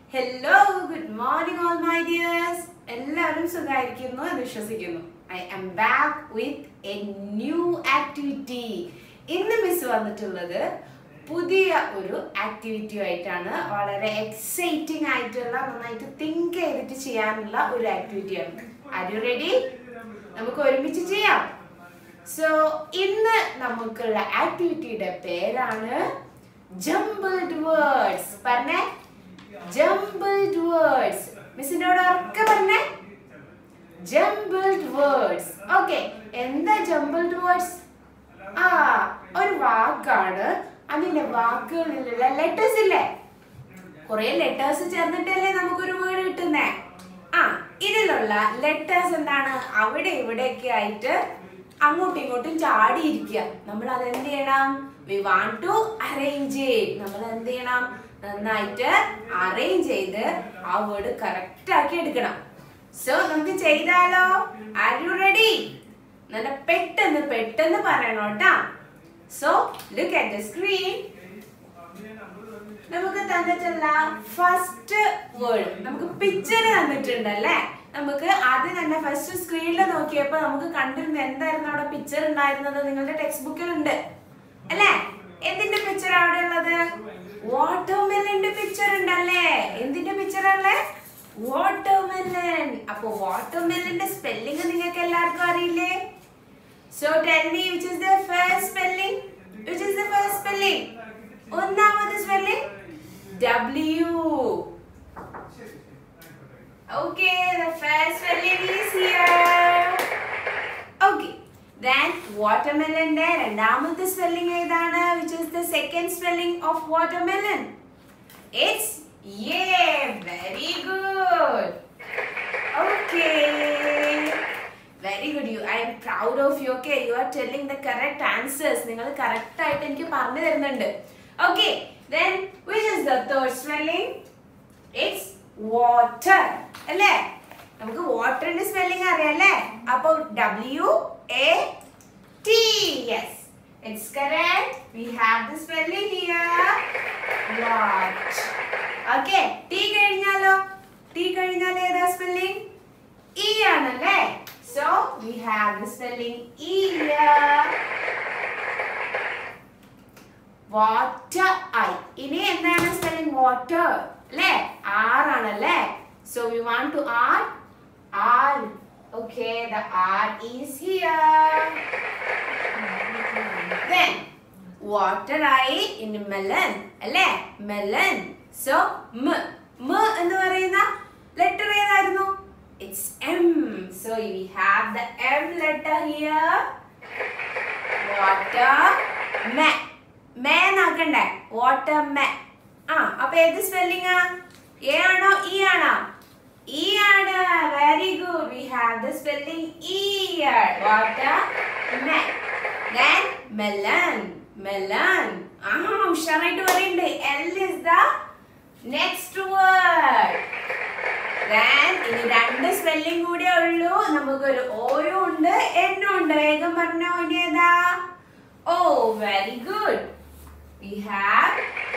Hello good morning all my dears എല്ലാവരും സുഖമായിരിക്കുന്നു എന്ന് വിശ്വസിക്കുന്നു I am back with a new activity ഇന്ന് മിസ് വന്നിട്ടുള്ളത് പുതിയ ഒരു ആക്ടിവിറ്റി ആയിട്ടാണ് വളരെ എക്സൈറ്റിംഗ് ആയിട്ടുള്ള നന്നായിട്ട് തിങ്ക് ചെയ്തിട്ട് ചെയ്യാനുള്ള ഒരു ആക്ടിവിറ്റിയാണ് ആർ യു റെഡി നമുക്ക് ഒരുമിച്ച് ചെയ്യാം സോ ഇന്ന് നമുക്കുള്ള ആക്ടിവിറ്റിയുടെ പേരാണ് ജംബിൾഡ് വേർഡ്സ് പറഞ്ഞേ ജംബിൾഡ് വേർഡ്സ് മിസ്സിനോട് ഉറക്കെ പറഞ്ഞേ ജംബിൾഡ് വേർഡ്സ് ഓക്കെ എന്താ ജംബിൾഡ് വേർഡ്സ് ആ ഒരു വാക്കാണ് അതിന്റെ വാക്കുകളിലുള്ള ലെറ്റേഴ്സ് ഇല്ലേ കുറെ ലെറ്റേഴ്സ് ചേർന്നിട്ടല്ലേ നമുക്കൊരു വേർഡ് കിട്ടുന്നേ ആ ഇതിലുള്ള ലെറ്റേഴ്സ് എന്താണ് അവിടെ ഇവിടെയൊക്കെ ആയിട്ട് അങ്ങോട്ടും ഇങ്ങോട്ടും ചാടിയിരിക്കുക നമ്മൾ അതെന്ത് ചെയ്യണം വി വാണ്ട് ടു അറേഞ്ച് നമ്മൾ എന്ത് ചെയ്യണം നന്നായിട്ട് അറേഞ്ച് ചെയ്ത് ആ വേർഡ് കറക്റ്റ് ആക്കി എടുക്കണം സോ നമുക്ക് ചെയ്താലോ ആർ യു റെഡി നല്ല പെട്ടെന്ന് പെട്ടെന്ന് പറയണം കേട്ടാ so look at the screen നമുക്ക് തന്നിട്ടുള്ള ഫസ്റ്റ് വേർഡ് നമുക്ക് പിക്ചർ തന്നിട്ടുണ്ടല്ലേ നമുക്ക് ആദ്യം തന്നെ ഫസ്റ്റ് സ്ക്രീനിൽ നോക്കിയപ്പോ നമുക്ക് കണ്ടിരുന്ന എന്തായിരുന്നു അവിടെ പിക്ചർ ഉണ്ടായിരുന്നത് നിങ്ങളുടെ ടെക്സ്റ്റ് ബുക്കിൽ ഉണ്ട് അല്ലേ എന്തിന്റെ പിക്ചർ അവിടെ ഉള്ളത് വാട്ടർമെലന്റെ പിക്ചർ ഉണ്ടല്ലേ എന്തിന്റെ പിക്ചർ അല്ലേ വാട്ടർമെലൻ അപ്പൊ വാട്ടർമെലന്റെ സ്പെല്ലിംഗ് നിങ്ങൾക്ക് എല്ലാവർക്കും അറിയില്ലേ so tell me which is the first spelling which is the first spelling ഒന്നാമത്തെ spelling W. Okay, the first spelling is here. Okay. Then watermelon രണ്ടാമത്തെ spelling ഏതാണ് which is the second spelling of watermelon? It's yeah, very good. Okay. Very good. You, I am proud of you. Okay, you are telling the correct answers. നിങ്ങൾ correct ആയിട്ട് എനിക്ക് പറഞ്ഞു തരുന്നുണ്ട്. Okay. Then which is the third spelling? It's water. അല്ലേ നമുക്ക് വാട്ടറിന്റെ spelling അറിയാം അല്ലേ അപ്പൊ W A T yes it's correct we have the spelling here what okay T കഴിഞ്ഞാലോ ടി കഴിഞ്ഞാൽ ഏതാ സ്പെല്ലിംഗ് ഇ ആണല്ലേ so we have the spelling E here water I ഇനി എന്താണ് സ്പെല്ലിംഗ് വാട്ടർ അല്ലേ ആർ ആണല്ലേ so we want to R R okay the R is here then water ഐ in melon അല്ലേ melon so m m എന്ന് പറയുന്ന letter ഏതായിരുന്നു it's M so we have the m letter here water me മേന്നാക്കണ്ടേ water me ആ അപ്പൊ ഏത് സ്പെല്ലിംഗ് എ ആണോ ഇ ആണോ ഇ ആണ് very good we have the spelling E water me then melon melon ആ ഉഷാറായിട്ട് പറയുന്നുണ്ട് L is the next word then ഇനി രണ്ട് സ്പെല്ലിംഗ് കൂടിയേ ഉള്ളൂ നമുക്കൊരു ഓയും ഉണ്ട് എന്നും ഉണ്ട് വേഗം പറഞ്ഞോ ഇനി ഏതാ O very good we have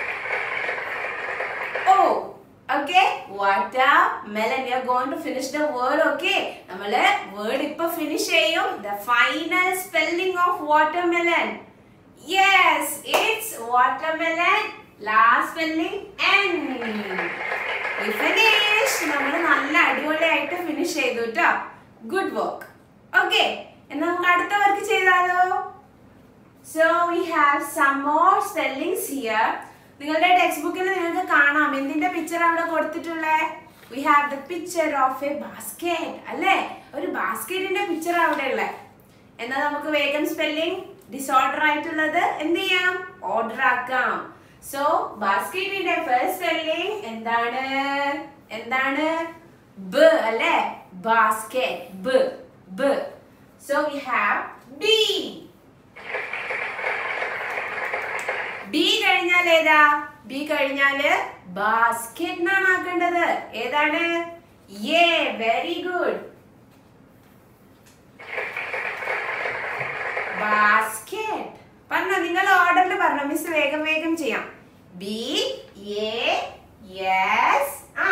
O. Okay, watermelon. We are going to finish the word. Okay, നമ്മള് word ഇപ്പൊ finish ചെയ്യും. The final spelling of watermelon. Yes, it's watermelon. Last spelling N. We finished. നമ്മൾ നല്ല അടിപൊളിയായിട്ട് finish ചെയ്തു കേട്ടോ good work okay എന്നാ നമുക്ക് അടുത്ത വർക്ക് ചെയ്താലോ so we have some more spellings here നിങ്ങളുടെ ടെക്സ്റ്റ് ബുക്കിൽ നിങ്ങൾക്ക് കാണാം എന്തിന്റെ പിക്ചർ അവിടെ കൊടുത്തിട്ടുള്ളത് we have the picture of a basket അല്ലേ ഒരു ബാസ്കറ്റിന്റെ പിക്ചർ അവിടെ ഉള്ളത് എന്നാൽ നമുക്ക് വേഗം സ്പെല്ലിംഗ് ഡിസോർഡർ ആയിട്ടുള്ളത് എന്ത് ചെയ്യാം ഓർഡർ ആക്കാം സോ ബാസ്കറ്റിന്റെ ഫസ്റ്റ് സ്പെല്ലിംഗ് എന്താണ് എന്താണ് ബ് അല്ലേ ബാസ്കറ്റ് ബ് ബ് so we have B B കഴിഞ്ഞാൽ ഏതാ ബി കഴിഞ്ഞാല് ബാസ്കറ്റ് എന്നാണ് ആക്കേണ്ടത് ഏതാണ് ഏ വെരി ഗുഡ് ബാസ്കറ്റ് പറഞ്ഞോ നിങ്ങൾ ഓർഡറിൽ പറഞ്ഞോ മിസ് വേഗം വേഗം ചെയ്യാം ബി എ യെസ് ആ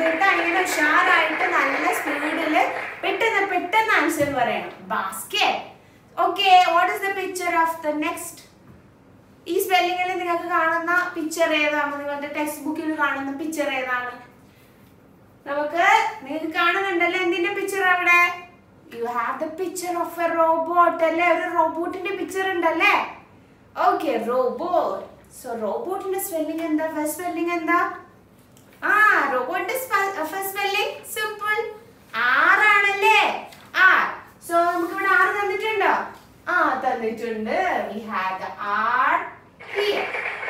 കേട്ടോ ഇങ്ങനെ ഉഷാറായിട്ട് നല്ല സ്പീഡിൽ പെട്ടെന്ന് പെട്ടെന്ന് ആൻസർ പറയണം basket okay what is the picture of the next ഈ സ്പെല്ലിങ്ങിൽ നിങ്ങൾക്ക് കാണുന്ന പിക്ചർ ഏതാണ് നിങ്ങളുടെ ടെക്സ്റ്റ് ബുക്കിൽ കാണുന്ന പിക്ചർ ഏതാണ് നമുക്ക് നിങ്ങൾക്ക് കാണുന്നുണ്ടല്ലോ എന്തിന്റെ പിക്ചർ അവിടെ you have the picture of a robot അല്ലേ ഒരു റോബോട്ടിന്റെ പിക്ചർ ഉണ്ടല്ലേ ഓക്കെ റോബോട്ട് സോ റോബോട്ടിന്റെ സ്പെല്ലിംഗ് എന്താ ഫസ്റ്റ് സ്പെല്ലിംഗ് എന്താ ആ റോബോട്ട് ഫസ്റ്റ് സ്പെല്ലിംഗ് സിമ്പിൾ ആറാണല്ലേ ആർ സോ നമുക്ക് ഇവിടെ ആറ് തന്നിട്ടുണ്ടോ ആ തന്നിട്ടുണ്ട് we have the R here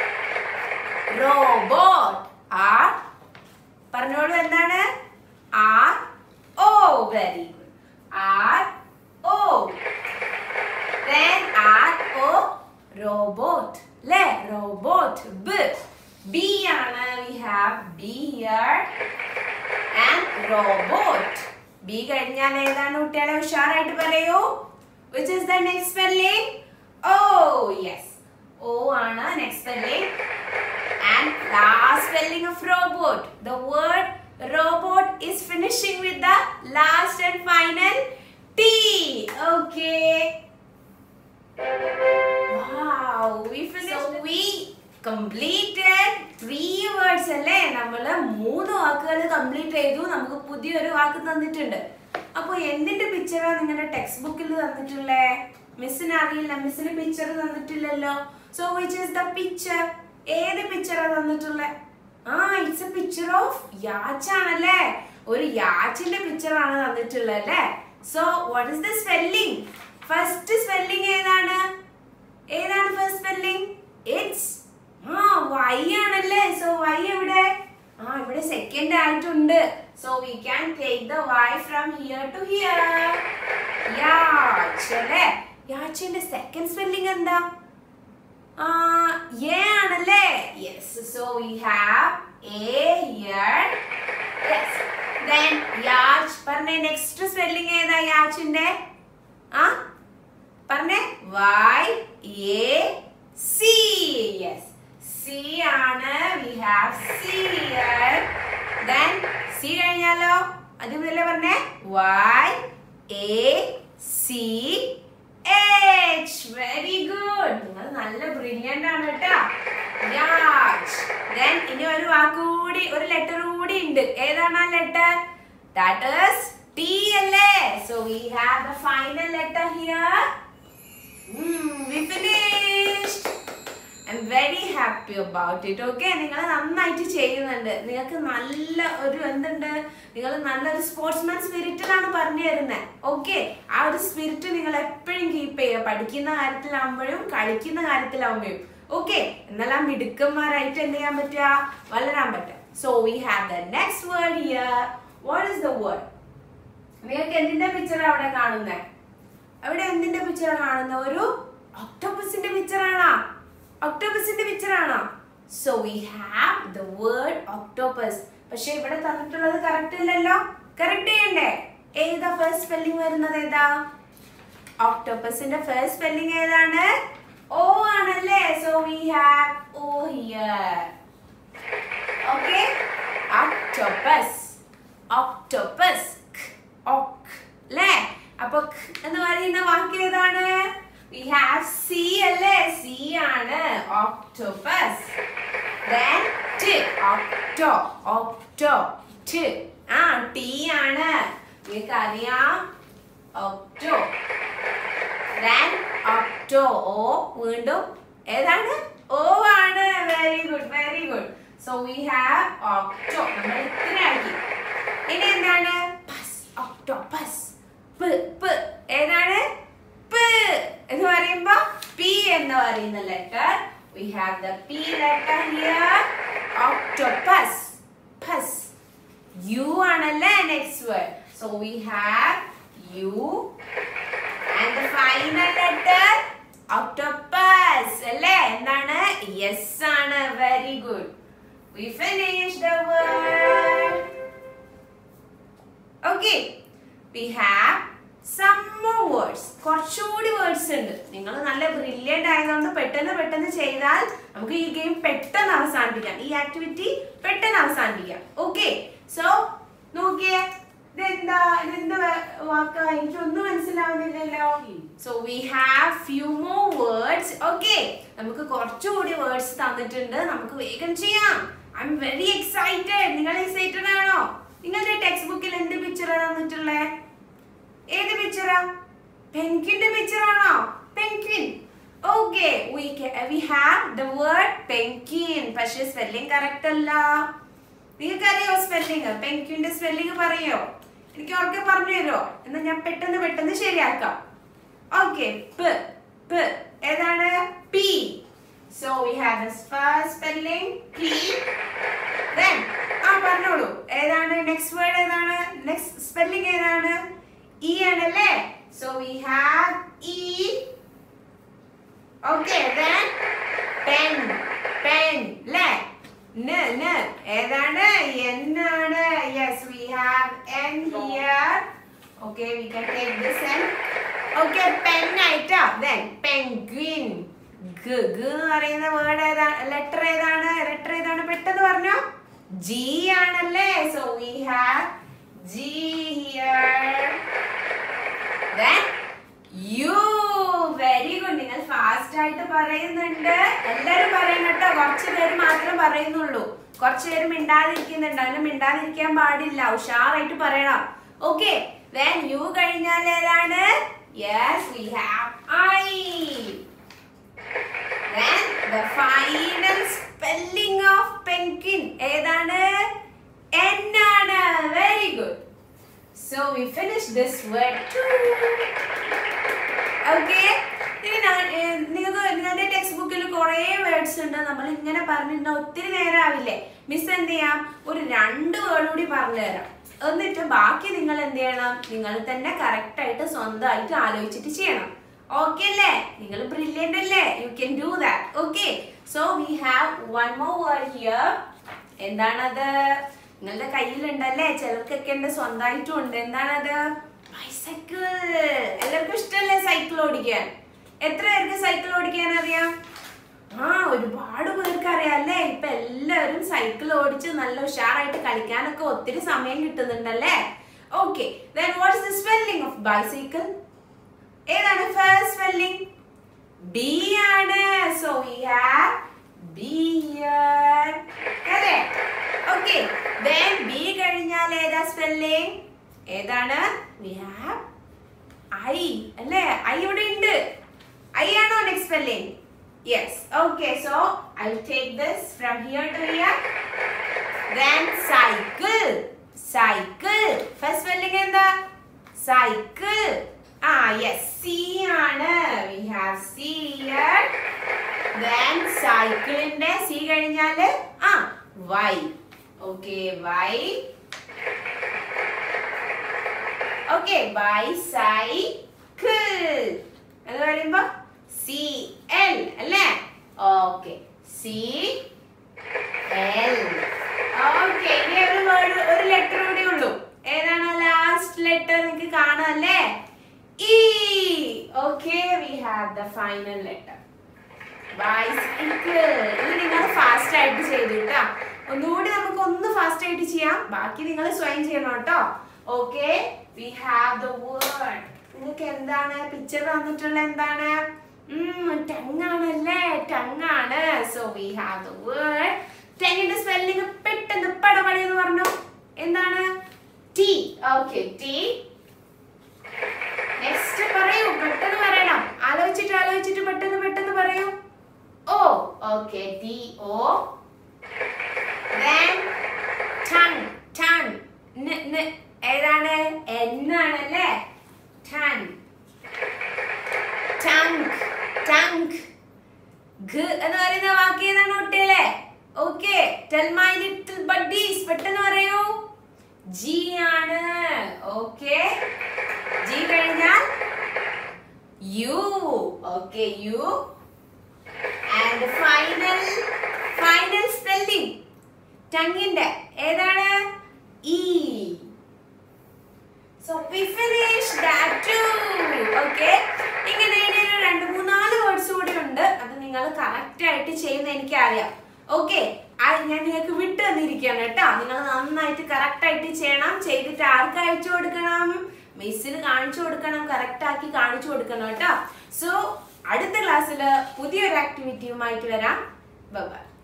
robot R പറഞ്ഞോളൂ എന്താണ് R O very good R O then R O robot അല്ലേ റോബോട്ട് ബ് ബി ആണ് we have B here and robot B കഴിഞ്ഞാൽ ഏതാണ് കുട്ടികളെ ഉഷാറായിട്ട് പറയൂ which is the next spelling O yes O ആണ് next spelling and last spelling of robot. The word robot is finishing with the last and final T. Okay. Wow, we finished. So we completed three words അല്ലേ നമ്മള് മൂന്ന് വാക്കുകൾ complete ചെയ്തു നമുക്ക് പുതിയൊരു വാക്ക് തന്നിട്ടുണ്ട് അപ്പൊ എന്തിന്റെ പിക്ചറാണ് നിങ്ങളുടെ ടെക്സ്റ്റ് ബുക്കിൽ തന്നിട്ടുള്ളേ മിസ്സിന് അറിയില്ല മിസ്സിന് പിക്ചർ തന്നിട്ടില്ലല്ലോ so which is the picture ഏത് പിക്ചറാ തന്നിട്ടുള്ളേ ആ it's a picture of yacht ആണല്ലേ ഒരു യാച്ചിന്റെ പിക്ചർ ആണ് തന്നിട്ടുള്ളത് അല്ലേ so what is the spelling first spelling ഏതാണ് ഏതാണ് ഫസ്റ്റ് സ്പെല്ലിംഗ് ഇറ്റ്സ് ആ വൈ ആണല്ലേ സോ വൈ എവിടെ ആ ഇവിടെ സെക്കൻഡ് ആയിട്ടുണ്ട് so we can take the Y from here to here yacht അല്ലേ യാച്ചിന്റെ സെക്കൻഡ് സ്പെല്ലിംഗ് എന്താ ആ എ ആണല്ലേ yes so we have A here yes then yacht പറഞ്ഞേ നെക്സ്റ്റ് സ്പെല്ലിംഗ് ഏതാ യാച്ചിന്റെ ആ പറഞ്ഞേ Y A C yes C ആണ് we have C here then C കഴിഞ്ഞാലോ അതുപോലെ പറഞ്ഞേ Y A C H very good നിങ്ങൾ നല്ല ബ്രില്യൻ്റ് ആണ് കേട്ടോ യാച്ച് ദെൻ ഇനി ഒരു വാക്ക് കൂടി ഒരു ലെറ്റർ കൂടി ഉണ്ട് ഏതാണ് ആ ലെറ്റർ ദാറ്റ് ഈസ് ടി അല്ലേ so we have the final letter here we finished I am very happy about it okay നിങ്ങൾ നന്നായിട്ട് ചെയ്യുന്നുണ്ട് നിങ്ങൾക്ക് നല്ല ഒരു എന്തുണ്ട് നിങ്ങൾ നല്ലൊരു സ്പോർട്സ്മാൻ സ്പിരിറ്റിലാണ് പറഞ്ഞു തരുന്നത് ഓക്കെ ആ ഒരു സ്പിരിറ്റ് നിങ്ങൾ എപ്പോഴും കീപ്പ് ചെയ്യുക പഠിക്കുന്ന കാര്യത്തിലാവുമ്പോഴും കളിക്കുന്ന കാര്യത്തിലാവുമ്പോഴും ഓക്കെ എന്നെല്ലാം മിടുക്കന്മാരായിട്ട് എന്ത് ചെയ്യാൻ പറ്റുക വളരാൻ പറ്റുക so we have the next word here what is the word നിങ്ങൾക്ക് എന്തിന്റെ പിക്ചർ അവിടെ കാണുന്നത് അവിടെ എന്തിന്റെ പിക്ചർ കാണുന്ന ഒരു ഒക്ടോപ്പസിന്റെ പിക്ചർ ആണോ ഒക്ടോപ്പസിന്റെ പിക്ചർ ആണോ so we have the word octopus പക്ഷെ ഇവിടെ തന്നിട്ടുള്ളത് കറക്റ്റ് ഇല്ലല്ലോ കറക്റ്റ് ചെയ്യണ്ടേ ഏതാ ഫസ്റ്റ് സ്പെല്ലിംഗ് വരുന്നത് ഏതാ ഒക്ടോപ്പസിന്റെ ഫസ്റ്റ് സ്പെല്ലിംഗ് ഏതാണ് ഓ ആണല്ലേ so we have O here okay octopus octopus ഒക് അല്ലേ അപ്പൊ ഖ് എന്ന് പറയുന്ന വാക്ക് ഏതാണ് വി ഹാവ് സി അല്ലേ സി ആണ് ഒക്ടോപ്പസ് then ട് ഒക്ടോ ഒക്ടോ ട് ആ ടി ആണ് നിങ്ങൾക്ക് അറിയാം ഒക്ടോ then ഒക്ടോ ഓ വീണ്ടും ഏതാണ് ഓ ആണ് very good very good so we have ഒക്ടോ നമ്മൾ ഇത്ര ആക്കി ഇനി എന്താണ് പസ് ഒക്ടോപസ് പ് പ് ഏതാണ് പ് എന്ന് പറയുമ്പോ പി എന്ന് പറയുന്ന letter we have the P letter here octopus പസ് യു ആണല്ലേ next word so we have U and the final letter octopus അല്ലേ എന്താണ് യെസ് ആണ് very good we finish the word okay we have some more words കുറച്ചുകൂടി words ഉണ്ട് നിങ്ങൾ നല്ല brilliant ആയതുകൊണ്ട് പെട്ടെന്ന് പെട്ടെന്ന് ചെയ്താൽ നമുക്ക് ഈ ഗെയിം പെട്ടെന്ന് അവസാനിപ്പിക്കാം ഈ ആക്ടിവിറ്റി പെട്ടെന്ന് അവസാനിപ്പിക്കാം ഓക്കെ സോ വാക്കാ എനിക്കൊന്നും മനസ്സിലാവുന്നില്ലല്ലോ so we have few more words okay നമുക്ക് കുറച്ചുകൂടി വേർഡ്സ് തന്നിട്ടുണ്ട് നമുക്ക് വേഗം ചെയ്യാം ഐ എം വെരി എക്സൈറ്റഡ് നിങ്ങൾ എക്സൈറ്റഡ് ആണോ നിങ്ങളുടെ ടെക്സ്റ്റ് ബുക്കിൽ എന്ത് പിക്ചറാ തന്നിട്ടുള്ളേ ഏത് പിക്ചറാ പെൻക്വിന്റെ പിക്ചർ ആണോ penguin okay we we have the word penguin പക്ഷേ സ്പെല്ലിംഗ് കറക്റ്റ് അല്ല നിങ്ങൾക്കറിയോ സ്പെല്ലിംഗ് പെൻക്വിന്റെ സ്പെല്ലിംഗ് പറയോ എനിക്ക് ഉറക്കെ പറഞ്ഞു തരുമോ എന്നാ ഞാൻ പെട്ടെന്ന് പെട്ടെന്ന് ശരിയാക്കാം ഓക്കെ പ് പ് ഏതാണ് P so we have the first spelling P then ആ പറഞ്ഞോളൂ ഏതാണ് നെക്സ്റ്റ് വേർഡ് ഏതാണ് നെക്സ്റ്റ് സ്പെല്ലിംഗ് ഏതാണ് ഇ ആണല്ലേ so we have E okay then pen pen ല്ലേ ന് ന് ഏതാണ് എന്നാണ് yes we have N here okay we can take this N okay pen ആയിട്ടാ ദെൻ പെൻഗ്വിൻ ഗ ഗ എന്ന് പറയുന്ന വേർഡ് ഏതാണ് ലെറ്റർ ഏതാണ് ലെറ്റർ ഏതാണ് പെട്ടെന്ന് പറഞ്ഞോ ജി ആണല്ലേ so we have G here then U very good നിങ്ങൾ ഫാസ്റ്റ് ആയിട്ട് പറയുന്നുണ്ട് എല്ലാരും പറയണം കേട്ടോ കുറച്ച് പേര് മാത്രം പറയുന്നുള്ളൂ കുറച്ച് പേര് മിണ്ടാതിരിക്കുന്നുണ്ട് അതിന് മിണ്ടാതിരിക്കാൻ പാടില്ല ഉഷാറായിട്ട് പറയണം ഓക്കെ ദെൻ യു കഴിഞ്ഞാൽ ഏതാണ് yes we have I Then the final spelling of penguin ഏതാണ് N ആണ് very good so we finished this word too okay ഇനി ഞാൻ- ഏ, നിങ്ങൾക്ക് നിങ്ങളുടെ ടെക്സ്റ്റ് ബുക്കിൽ കുറേ വേർഡ്സ് ഉണ്ട് നമ്മൾ ഇങ്ങനെ പറഞ്ഞിരുന്ന ഒത്തിരി നേരം ആവില്ലേ മിസ് എന്ത് ചെയ്യാം ഒരു രണ്ട് വേർഡ് കൂടി പറഞ്ഞു തരാം എന്നിട്ട് ബാക്കി നിങ്ങൾ എന്ത് ചെയ്യണം നിങ്ങൾ തന്നെ കറക്റ്റ് ആയിട്ട് സ്വന്തമായിട്ട് ആലോചിച്ചിട്ട് ചെയ്യണം ഓക്കെ അല്ലേ നിങ്ങൾ ബ്രില്യൻ്റ് അല്ലേ you can do that okay so we have one more word here എന്താണത് നിങ്ങളുടെ കയ്യിലുണ്ടല്ലേ ചിലർക്കൊക്കെ ഉണ്ട് സ്വന്തമായിട്ടും ഉണ്ട് എന്താണത് ബൈസൈക്കിൾ എല്ലാവർക്കും ഇഷ്ടമല്ലേ സൈക്കിൾ ഓടിക്കാൻ എത്ര പേർക്ക് സൈക്കിൾ ഓടിക്കാൻ അറിയാം ആ ഒരുപാട് പേർക്ക് അറിയാം അല്ലേ ഇപ്പൊ എല്ലാവരും സൈക്കിൾ ഓടിച്ച് നല്ല ഉഷാറായിട്ട് കളിക്കാനൊക്കെ ഒത്തിരി സമയം കിട്ടുന്നുണ്ടല്ലേ okay then what's the spelling of bicycle ഏതാണ് ഫസ്റ്റ് സ്പെല്ലിംഗ് ബി ആണ് so we have B here അല്ലേ ഓക്കെ ദെൻ ബി കഴിഞ്ഞാൽ ഏതാ സ്പെല്ലിംഗ് ഏതാണ് വി ഹാവ് ഐ അല്ലേ ഐ ഇവിടെ ഉണ്ട് ഐ ആണോ next spelling yes okay so I take this from here to here then cycle cycle first spelling എന്താ cycle ആ യെസ് സി ആണ് we have C here then സൈക്കിളിന്റെ C കഴിഞ്ഞാല് ആ Y okay Y okay bicycle എന്ന് പറയുമ്പോ C L അല്ലേ okay C L okay ഇനി ഒരു വേർഡ് ഒരു ലെറ്റർ കൂടി ഉള്ളൂ ഏതാണ് ലാസ്റ്റ് ലെറ്റർ നിങ്ങൾക്ക് കാണാം അല്ലേ E okay we have the final letter bicycle ഇത് നിങ്ങൾ ഫാസ്റ്റ് ആയിട്ട് ചെയ്തു കേട്ടോ ഒന്നുകൂടി നമുക്ക് ഒന്ന് ഫാസ്റ്റ് ആയിട്ട് ചെയ്യാം ബാക്കി നിങ്ങൾ സ്വയം ചെയ്യണം കേട്ടോ okay we have the word നിങ്ങൾക്ക് എന്താണ് പിക്ചർ തന്നിട്ടുള്ള എന്താണ് ടങ് ആണല്ലേ ടങ് ആണ് so we have the word ടെങ്ങിന്റെ സ്പെല്ലിംഗ് പെട്ടെന്ന് പടപടി എന്ന് പറഞ്ഞു എന്താണ് ടി ഓക്കെ ടി നെക്സ്റ്റ് പറയൂ പെട്ടെന്ന് പറയണം ആലോചിച്ചിട്ട് ആലോചിച്ചിട്ട് പെട്ടെന്ന് പെട്ടെന്ന് പറയൂ O okay T O then tongue tongue ന് ന് ഏതാണ് എന്നാണല്ലേ tongue tongue tongue ഗ് എന്ന് പറയുന്ന വാക്ക് ഏതാണ് കുട്ടികളെ okay tell my little buddies പെട്ടെന്ന് പറയൂ ജി ആണ് ഓക്കെ ജി കഴിഞ്ഞാൽ U okay U and final final spelling ടങ്ങിന്റെ ഏതാണ് E so we finish that too okay ഇങ്ങനെ ഇനി ഒരു രണ്ട് മൂന്നാല് വേർഡ്സ് കൂടി ഉണ്ട് അത് നിങ്ങൾ കറക്റ്റ് ആയിട്ട് ചെയ്യുന്ന എനിക്കറിയാം ഓക്കെ ഞാൻ നിങ്ങൾക്ക് വിട്ടു തന്നിരിക്കുകയാണ് കേട്ടോ നിങ്ങൾ നന്നായിട്ട് കറക്റ്റ് ആയിട്ട് ചെയ്യണം ചെയ്തിട്ട് ആർക്ക് അയച്ചു കൊടുക്കണം മിസ്സിന് കാണിച്ചു കൊടുക്കണം കറക്റ്റ് ആക്കി കാണിച്ചു കൊടുക്കണം കേട്ടോ സോ അടുത്ത ക്ലാസ്സിൽ പുതിയൊരു ആക്ടിവിറ്റിയുമായിട്ട് വരാം ബൈ